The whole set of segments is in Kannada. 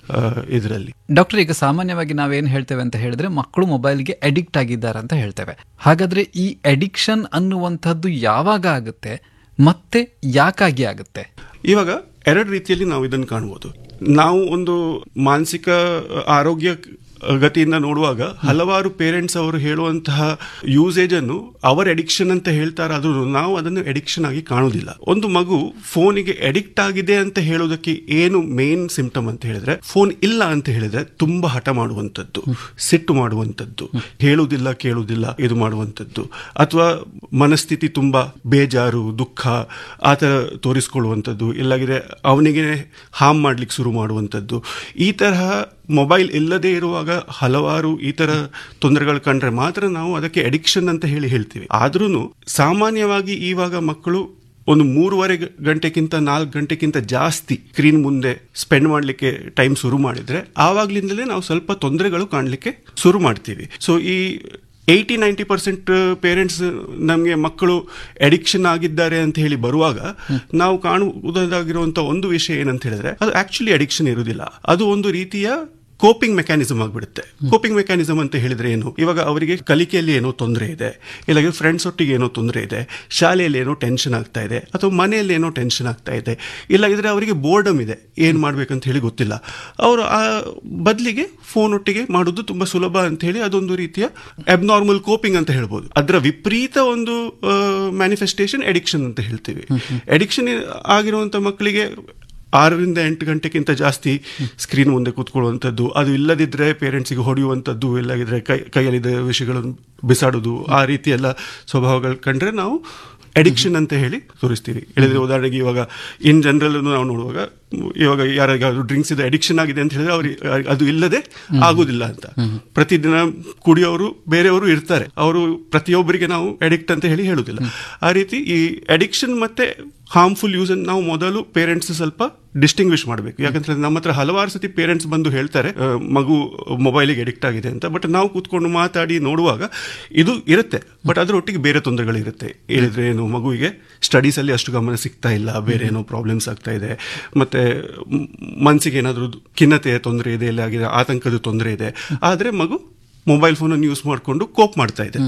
ಇದರಲ್ಲಿ ಡಾಕ್ಟರ್ ಈಗ ಸಾಮಾನ್ಯವಾಗಿ ನಾವೇನ್ ಹೇಳ್ತೇವೆ ಅಂತ ಹೇಳಿದ್ರೆ ಮಕ್ಕಳು ಮೊಬೈಲ್ಗೆ ಅಡಿಕ್ಟ್ ಆಗಿದ್ದಾರೆ ಅಂತ ಹೇಳ್ತೇವೆ ಹಾಗಾದ್ರೆ ಈ ಅಡಿಕ್ಷನ್ ಅನ್ನುವಂಥದ್ದು ಯಾವಾಗ ಆಗುತ್ತೆ ಮತ್ತೆ ಯಾಕಾಗಿ ಆಗುತ್ತೆ ಇವಾಗ ಎರಡು ರೀತಿಯಲ್ಲಿ ನಾವು ಇದನ್ನು ಕಾಣ್ಬೋದು ನಾವು ಒಂದು ಮಾನಸಿಕ ಆರೋಗ್ಯ ಗತಿಯಿಂದ ನೋಡುವಾಗ ಹಲವಾರು ಪೇರೆಂಟ್ಸ್ ಅವರು ಹೇಳುವಂತಹ ಯೂಸೇಜ್ ಅನ್ನು ಅವರ ಎಡಿಕ್ಷನ್ ಅಂತ ಹೇಳ್ತಾರಾದ್ರೂ ನಾವು ಅದನ್ನು ಎಡಿಕ್ಷನ್ ಆಗಿ ಕಾಣುವುದಿಲ್ಲ ಒಂದು ಮಗು ಫೋನಿಗೆ ಎಡಿಕ್ಟ್ ಆಗಿದೆ ಅಂತ ಹೇಳೋದಕ್ಕೆ ಏನು ಮೇನ್ ಸಿಂಪ್ಟಮ್ ಅಂತ ಹೇಳಿದ್ರೆ ಫೋನ್ ಇಲ್ಲ ಅಂತ ಹೇಳಿದ್ರೆ ತುಂಬಾ ಹಠ ಮಾಡುವಂಥದ್ದು ಸಿಟ್ಟು ಮಾಡುವಂಥದ್ದು ಹೇಳುವುದಿಲ್ಲ ಕೇಳುವುದಿಲ್ಲ ಇದು ಮಾಡುವಂಥದ್ದು ಅಥವಾ ಮನಸ್ಥಿತಿ ತುಂಬಾ ಬೇಜಾರು ದುಃಖ ಆ ಥರ ತೋರಿಸ್ಕೊಳ್ಳುವಂಥದ್ದು ಇಲ್ಲಾಗಿದೆ ಅವನಿಗೆ ಹಾಮ್ ಮಾಡ್ಲಿಕ್ಕೆ ಶುರು ಮಾಡುವಂಥದ್ದು ಈ ತರಹ ಮೊಬೈಲ್ ಇಲ್ಲದೆ ಇರುವಾಗ ಹಲವಾರು ಈ ತರ ತೊಂದರೆಗಳು ಕಂಡ್ರೆ ಮಾತ್ರ ನಾವು ಅದಕ್ಕೆ ಅಡಿಕ್ಷನ್ ಅಂತ ಹೇಳಿ ಹೇಳ್ತೀವಿ ಆದ್ರೂ ಸಾಮಾನ್ಯವಾಗಿ ಇವಾಗ ಮಕ್ಕಳು ಒಂದು ಮೂರುವರೆ ಗ- ಗಂಟೆಗಿಂತ ನಾಲ್ಕು ಗಂಟೆಗಿಂತ ಜಾಸ್ತಿ ಸ್ಕ್ರೀನ್ ಮುಂದೆ ಸ್ಪೆಂಡ್ ಮಾಡಲಿಕ್ಕೆ ಟೈಮ್ ಶುರು ಮಾಡಿದ್ರೆ ಆವಾಗ್ಲಿಂದಲೇ ನಾವು ಸ್ವಲ್ಪ ತೊಂದರೆಗಳು ಕಾಣಲಿಕ್ಕೆ ಶುರು ಮಾಡ್ತೀವಿ ಸೊ ಈ ಏಯ್ಟಿ ನೈಂಟಿ ಪರ್ಸೆಂಟ್ ಪೇರೆಂಟ್ಸ್ ನಮಗೆ ಮಕ್ಕಳು ಅಡಿಕ್ಷನ್ ಆಗಿದ್ದಾರೆ ಅಂತ ಹೇಳಿ ಬರುವಾಗ ನಾವು ಕಾಣುವುದಾಗಿರುವಂಥ ಒಂದು ವಿಷಯ ಏನಂತ ಹೇಳಿದ್ರೆ ಅದು ಆಕ್ಚುಲಿ ಅಡಿಕ್ಷನ್ ಇರುವುದಿಲ್ಲ ಅದು ಒಂದು ರೀತಿಯ ಕೋಪಿಂಗ್ ಮೆಕ್ಯಾನಿಸಮ್ ಆಗಿಬಿಡುತ್ತೆ ಕೋಪಿಂಗ್ ಮೆಕ್ಯಾನಿಸಮ್ ಅಂತ ಹೇಳಿದ್ರೆ ಏನು ಇವಾಗ ಅವರಿಗೆ ಕಲಿಕೆಯಲ್ಲಿ ಏನೋ ತೊಂದರೆ ಇದೆ ಇಲ್ಲ ಫ್ರೆಂಡ್ಸ್ ಒಟ್ಟಿಗೆ ಏನೋ ತೊಂದರೆ ಇದೆ ಶಾಲೆಯಲ್ಲಿ ಏನೋ ಟೆನ್ಷನ್ ಆಗ್ತಾ ಇದೆ ಅಥವಾ ಮನೆಯಲ್ಲಿ ಏನೋ ಟೆನ್ಷನ್ ಆಗ್ತಾ ಇದೆ ಇಲ್ಲ ಇದ್ರೆ ಅವರಿಗೆ ಬೋರ್ಡಮ್ ಇದೆ ಏನು ಮಾಡ್ಬೇಕಂತ ಹೇಳಿ ಗೊತ್ತಿಲ್ಲ ಅವರು ಆ ಬದಲಿಗೆ ಫೋನ್ ಒಟ್ಟಿಗೆ ಮಾಡೋದು ತುಂಬಾ ಸುಲಭ ಅಂತ ಹೇಳಿ ಅದೊಂದು ರೀತಿಯ ಅಬ್ನಾರ್ಮಲ್ ಕೋಪಿಂಗ್ ಅಂತ ಹೇಳ್ಬೋದು ಅದರ ವಿಪರೀತ ಒಂದು ಮ್ಯಾನಿಫೆಸ್ಟೇಷನ್ ಎಡಿಕ್ಷನ್ ಅಂತ ಹೇಳ್ತೀವಿ ಎಡಿಕ್ಷನ್ ಆಗಿರುವಂತ ಮಕ್ಕಳಿಗೆ ಆರರಿಂದ ಎಂಟು ಗಂಟೆಗಿಂತ ಜಾಸ್ತಿ ಸ್ಕ್ರೀನ್ ಮುಂದೆ ಕೂತ್ಕೊಳ್ಳುವಂಥದ್ದು ಅದು ಇಲ್ಲದಿದ್ದರೆ ಪೇರೆಂಟ್ಸಿಗೆ ಹೊಡೆಯುವಂಥದ್ದು ಇಲ್ಲದಿದ್ದರೆ ಕೈ ಕೈಯಲ್ಲಿದ್ದ ವಿಷಯಗಳನ್ನು ಬಿಸಾಡೋದು ಆ ರೀತಿ ಎಲ್ಲ ಸ್ವಭಾವಗಳು ಕಂಡ್ರೆ ನಾವು ಅಡಿಕ್ಷನ್ ಅಂತ ಹೇಳಿ ತೋರಿಸ್ತೀವಿ ಹೇಳಿದ್ರೆ ಉದಾಹರಣೆಗೆ ಇವಾಗ ಇನ್ ಜನರಲ್ ನಾವು ನೋಡುವಾಗ ಇವಾಗ ಯಾರಿಗಾದ್ರು ಡ್ರಿಂಕ್ಸ್ ಇದೆ ಅಡಿಕ್ಷನ್ ಆಗಿದೆ ಅಂತ ಹೇಳಿದ್ರೆ ಅವ್ರಿಗೆ ಅದು ಇಲ್ಲದೆ ಆಗುದಿಲ್ಲ ಅಂತ ಪ್ರತಿದಿನ ಕುಡಿಯೋರು ಬೇರೆಯವರು ಇರ್ತಾರೆ ಅವರು ಪ್ರತಿಯೊಬ್ಬರಿಗೆ ನಾವು ಅಡಿಕ್ಟ್ ಅಂತ ಹೇಳಿ ಹೇಳುದಿಲ್ಲ ಆ ರೀತಿ ಈ ಅಡಿಕ್ಷನ್ ಮತ್ತೆ ಹಾರ್ಮ್ಫುಲ್ ಯೂಸ್ ಅನ್ನು ನಾವು ಮೊದಲು ಪೇರೆಂಟ್ಸ್ ಸ್ವಲ್ಪ ಡಿಸ್ಟಿಂಗ್ವಿಶ್ ಮಾಡಬೇಕು ಯಾಕಂದ್ರೆ ನಮ್ಮ ಹತ್ರ ಹಲವಾರು ಸತಿ ಪೇರೆಂಟ್ಸ್ ಬಂದು ಹೇಳ್ತಾರೆ ಆ, ಮಗು ಮೊಬೈಲಿಗೆ ಅಡಿಕ್ಟ್ ಆಗಿದೆ ಅಂತ ಬಟ್ ನಾವು ಕೂತ್ಕೊಂಡು ಮಾತಾಡಿ ನೋಡುವಾಗ ಇದು ಇರುತ್ತೆ ಬಟ್ ಅದರೊಟ್ಟಿಗೆ ಬೇರೆ ತೊಂದರೆಗಳು ಇರುತ್ತೆ ಹೇಳಿದ್ರೆ ಏನು ಮಗುವಿಗೆ ಸ್ಟಡೀಸ್ ಅಲ್ಲಿ ಅಷ್ಟು ಗಮನ ಸಿಗ್ತಾ ಇಲ್ಲ ಬೇರೆ ಏನೋ ಪ್ರಾಬ್ಲಮ್ಸ್ ಆಗ್ತಾ ಇದೆ ಮತ್ತೆ ಮ್, ಮನ್ಸಿಗೆ ಏನಾದರೂ ಖಿನ್ನತೆಯ ತೊಂದರೆ ಇದೆ ಇಲ್ಲ ಆಗಿದೆ ಆತಂಕದ ತೊಂದರೆ ಇದೆ ಆದ್ರೆ ಮಗು ಮೊಬೈಲ್ ಫೋನನ್ನು ಯೂಸ್ ಮಾಡಿಕೊಂಡು ಕೋಪ್ ಮಾಡ್ತಾ ಇದೆ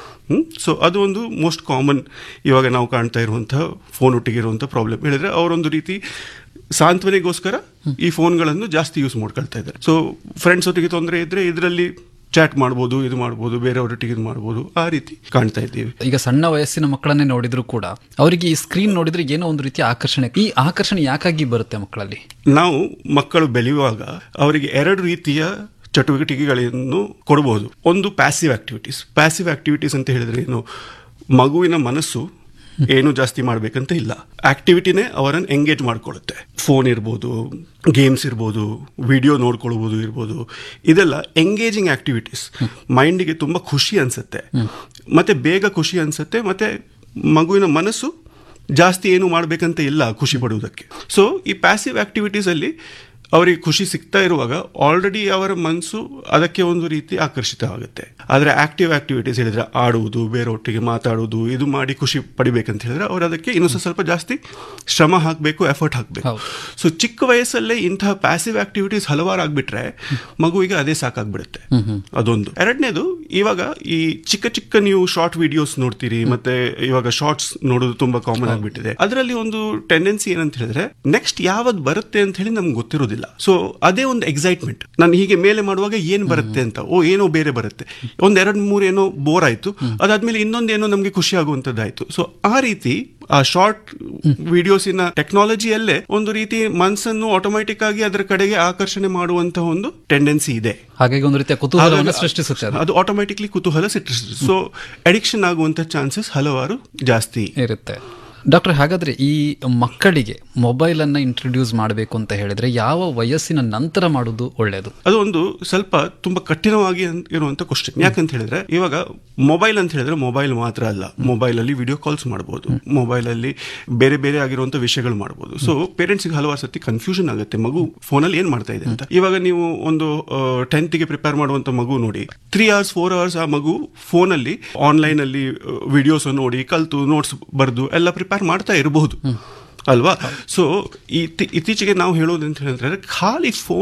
ಸೊ ಅದು ಒಂದು ಮೋಸ್ಟ್ ಕಾಮನ್ ಇವಾಗ ನಾವು ಕಾಣ್ತಾ ಇರುವಂತಹ ಫೋನ್ ಒಟ್ಟಿಗೆ ಇರುವಂತಹ ಪ್ರಾಬ್ಲಮ್ ಹೇಳಿದ್ರೆ ಅವರೊಂದು ರೀತಿ ಸಾಂತ್ವನೆಗೋಸ್ಕರ ಈ ಫೋನ್ಗಳನ್ನು ಜಾಸ್ತಿ ಯೂಸ್ ಮಾಡ್ಕೊಳ್ತಾ ಇದ್ದಾರೆ ಸೊ ಫ್ರೆಂಡ್ಸ್ ಒಟ್ಟಿಗೆ ತೊಂದರೆ ಇದ್ರೆ ಇದರಲ್ಲಿ ಚಾಟ್ ಮಾಡ್ಬೋದು ಇದು ಮಾಡ್ಬೋದು ಬೇರೆಯವರೊಟ್ಟಿಗೆ ಇದು ಮಾಡ್ಬೋದು ಆ ರೀತಿ ಕಾಣ್ತಾ ಇದ್ದೀವಿ ಈಗ ಸಣ್ಣ ವಯಸ್ಸಿನ ಮಕ್ಕಳನ್ನೇ ನೋಡಿದ್ರು ಕೂಡ ಅವರಿಗೆ ಈ ಸ್ಕ್ರೀನ್ ನೋಡಿದ್ರೆ ಏನೋ ಒಂದು ರೀತಿಯ ಆಕರ್ಷಣೆ ಈ ಆಕರ್ಷಣೆ ಯಾಕಾಗಿ ಬರುತ್ತೆ ಮಕ್ಕಳಲ್ಲಿ ನಾವು ಮಕ್ಕಳು ಬೆಳೆಯುವಾಗ ಅವರಿಗೆ ಎರಡು ರೀತಿಯ ಚಟುವಟಿಕೆಗಳನ್ನು ಕೊಡಬಹುದು ಒಂದು ಪ್ಯಾಸಿವ್ ಆಕ್ಟಿವಿಟೀಸ್ ಪ್ಯಾಸಿವ್ ಆಕ್ಟಿವಿಟೀಸ್ ಅಂತ ಹೇಳಿದ್ರೆ ಏನು ಮಗುವಿನ ಮನಸ್ಸು ಏನು ಜಾಸ್ತಿ ಮಾಡ್ಬೇಕಂತ ಇಲ್ಲ ಆಕ್ಟಿವಿಟಿನೇ ಅವರನ್ನು ಎಂಗೇಜ್ ಮಾಡ್ಕೊಳ್ಳುತ್ತೆ ಫೋನ್ ಇರ್ಬೋದು ಗೇಮ್ಸ್ ಇರ್ಬೋದು ವಿಡಿಯೋ ನೋಡ್ಕೊಳ್ಬೋದು ಇರ್ಬೋದು ಇದೆಲ್ಲ ಎಂಗೇಜಿಂಗ್ ಆಕ್ಟಿವಿಟೀಸ್ ಮೈಂಡಿಗೆ ತುಂಬ ಖುಷಿ ಅನ್ಸುತ್ತೆ ಮತ್ತೆ ಬೇಗ ಖುಷಿ ಅನ್ಸುತ್ತೆ ಮತ್ತೆ ಮಗುವಿನ ಮನಸ್ಸು ಜಾಸ್ತಿ ಏನು ಮಾಡಬೇಕಂತ ಇಲ್ಲ ಖುಷಿ ಪಡುವುದಕ್ಕೆ ಸೊ ಈ ಪ್ಯಾಸಿವ್ ಆಕ್ಟಿವಿಟೀಸ್ ಅಲ್ಲಿ ಅವರಿಗೆ ಖುಷಿ ಸಿಗ್ತಾ ಇರುವಾಗ ಆಲ್ರೆಡಿ ಅವರ ಮನಸ್ಸು ಅದಕ್ಕೆ ಒಂದು ರೀತಿ ಆಕರ್ಷಿತವಾಗುತ್ತೆ ಆದರೆ ಆಕ್ಟಿವ್ ಆಕ್ಟಿವಿಟೀಸ್ ಹೇಳಿದ್ರೆ ಆಡುವುದು ಬೇರೆಯೊಟ್ಟಿಗೆ ಮಾತಾಡುವುದು ಇದು ಮಾಡಿ ಖುಷಿ ಪಡಿಬೇಕಂತ ಹೇಳಿದ್ರೆ ಅವರು ಅದಕ್ಕೆ ಇನ್ನೂ ಸ್ವಲ್ಪ ಜಾಸ್ತಿ ಶ್ರಮ ಹಾಕಬೇಕು ಎಫರ್ಟ್ ಹಾಕಬೇಕು ಹೌದು. ಸೊ ಚಿಕ್ಕ ವಯಸ್ಸಲ್ಲೇ ಇಂತಹ ಪ್ಯಾಸಿವ್ ಆಕ್ಟಿವಿಟೀಸ್ ಹಲವಾರು ಆಗ್ಬಿಟ್ರೆ ಮಗುವಿಗೆ ಅದೇ ಸಾಕಾಗ್ಬಿಡುತ್ತೆ ಅದೊಂದು ಎರಡನೇದು ಇವಾಗ ಈ ಚಿಕ್ಕ ಚಿಕ್ಕ ನೀವು ಶಾರ್ಟ್ ವಿಡಿಯೋಸ್ ನೋಡ್ತೀರಿ ಮತ್ತೆ ಇವಾಗ ಶಾರ್ಟ್ಸ್ ನೋಡೋದು ತುಂಬಾ ಕಾಮನ್ ಆಗ್ಬಿಟ್ಟಿದೆ ಅದರಲ್ಲಿ ಒಂದು ಟೆಂಡೆನ್ಸಿ ಏನಂತ ಹೇಳಿದ್ರೆ ನೆಕ್ಸ್ಟ್ ಯಾವ್ದು ಬರುತ್ತೆ ಅಂತ ಹೇಳಿ ನಮ್ಗೆ ಗೊತ್ತಿರೋದಿಲ್ಲ ಸೊ ಅದೇ ಒಂದು ಎಕ್ಸೈಟ್ಮೆಂಟ್ ನಾನು ಹೀಗೆ ಮೇಲೆ ಮಾಡುವಾಗ ಏನ್ ಬರುತ್ತೆ ಅಂತ ಓ ಏನೋ ಬೇರೆ ಬರುತ್ತೆ ಒಂದ್ ಎರಡ್ ಮೂರ್ ಏನೋ ಬೋರ್ ಆಯ್ತು ಅದಾದ್ಮೇಲೆ ಇನ್ನೊಂದೇನೋ ನಮ್ಗೆ ಖುಷಿ ಆಗುವಂತದ್ದಾಯ್ತು ಸೊ ಆ ರೀತಿ ಆ ಶಾರ್ಟ್ ವಿಡಿಯೋಸಿನ ಟೆಕ್ನಾಲಜಿಯಲ್ಲೇ ಒಂದು ರೀತಿ ಮನಸ್ಸನ್ನು ಆಟೋಮ್ಯಾಟಿಕ್ ಆಗಿ ಅದರ ಕಡೆಗೆ ಆಕರ್ಷಣೆ ಮಾಡುವಂತಹ ಒಂದು ಟೆಂಡೆನ್ಸಿ ಇದೆ ಹಾಗಾಗಿ ಒಂದು ರೀತಿಯ ಕುತೂಹಲವನ್ನು ಹಾಗಾಗಿ ಸೃಷ್ಟಿಸುತ್ತೆ ಅದು ಅದು ಆಟೋಮ್ಯಾಟಿಕ್ಲಿ ಕುತೂಹಲ ಸೃಷ್ಟಿಸುತ್ತೆ ಸೊ ಅಡಿಕ್ಷನ್ ಆಗುವಂತ ಚಾನ್ಸಸ್ ಹಲವಾರು ಜಾಸ್ತಿ ಇರುತ್ತೆ ಡಾಕ್ಟರ್ ಹಾಗಾದ್ರೆ ಈ ಮಕ್ಕಳಿಗೆ ಮೊಬೈಲ್ ಅನ್ನ ಇಂಟ್ರೊಡ್ಯೂಸ್ ಮಾಡಬೇಕು ಅಂತ ಹೇಳಿದ್ರೆ ಯಾವ ವಯಸ್ಸಿನ ನಂತರ ಮಾಡುವುದು ಒಳ್ಳೆಯದು ಅದು ಒಂದು ಸ್ವಲ್ಪ ತುಂಬಾ ಕಠಿಣವಾಗಿ ಅನ್- ಇರುವಂತ ಕ್ವಶನ್ ಯಾಕಂತ ಹೇಳಿದ್ರೆ ಇವಾಗ ಮೊಬೈಲ್ ಅಂತ ಹೇಳಿದ್ರೆ ಮೊಬೈಲ್ ಮಾತ್ರ ಅಲ್ಲ ಮೊಬೈಲ್ ಅಲ್ಲಿ ವಿಡಿಯೋ ಕಾಲ್ಸ್ ಮಾಡಬಹುದು ಮೊಬೈಲ್ ಅಲ್ಲಿ ಬೇರೆ ಬೇರೆ ಆಗಿರುವಂತ ವಿಷಯಗಳು ಮಾಡಬಹುದು ಸೊ ಪೇರೆಂಟ್ಸ್ ಹಲವಾರು ಸತಿ ಕನ್ಫ್ಯೂಷನ್ ಆಗುತ್ತೆ ಮಗು ಫೋನಲ್ಲಿ ಏನ್ ಮಾಡ್ತಾ ಇದೆ ಅಂತ ಇವಾಗ ನೀವು ಒಂದು ಟೆಂತ್ ಗೆ ಪ್ರಿಪೇರ್ ಮಾಡುವಂತ ಮಗು ನೋಡಿ ತ್ರೀ ಅವರ್ಸ್ ಫೋರ್ ಅವರ್ಸ್ ಆ ಮಗು ಫೋನಲ್ಲಿ ಆನ್ಲೈನ್ ಅಲ್ಲಿ ವಿಡಿಯೋಸ್ ನೋಡಿ ಕಲ್ತು ನೋಟ್ಸ್ ಬರೆದು ಎಲ್ಲ ಪ್ರಿಪೇರ್ ಮಾಡ್ತಾ ಇರಬಹುದು ಅಲ್ವಾ ಸೊ ಇತ್ತೀಚೆಗೆ ನಾವು ಹೇಳೋದು ಅಂತ ಹೇಳಿದ್ರೆ ಖಾಲಿ ಫೋನ್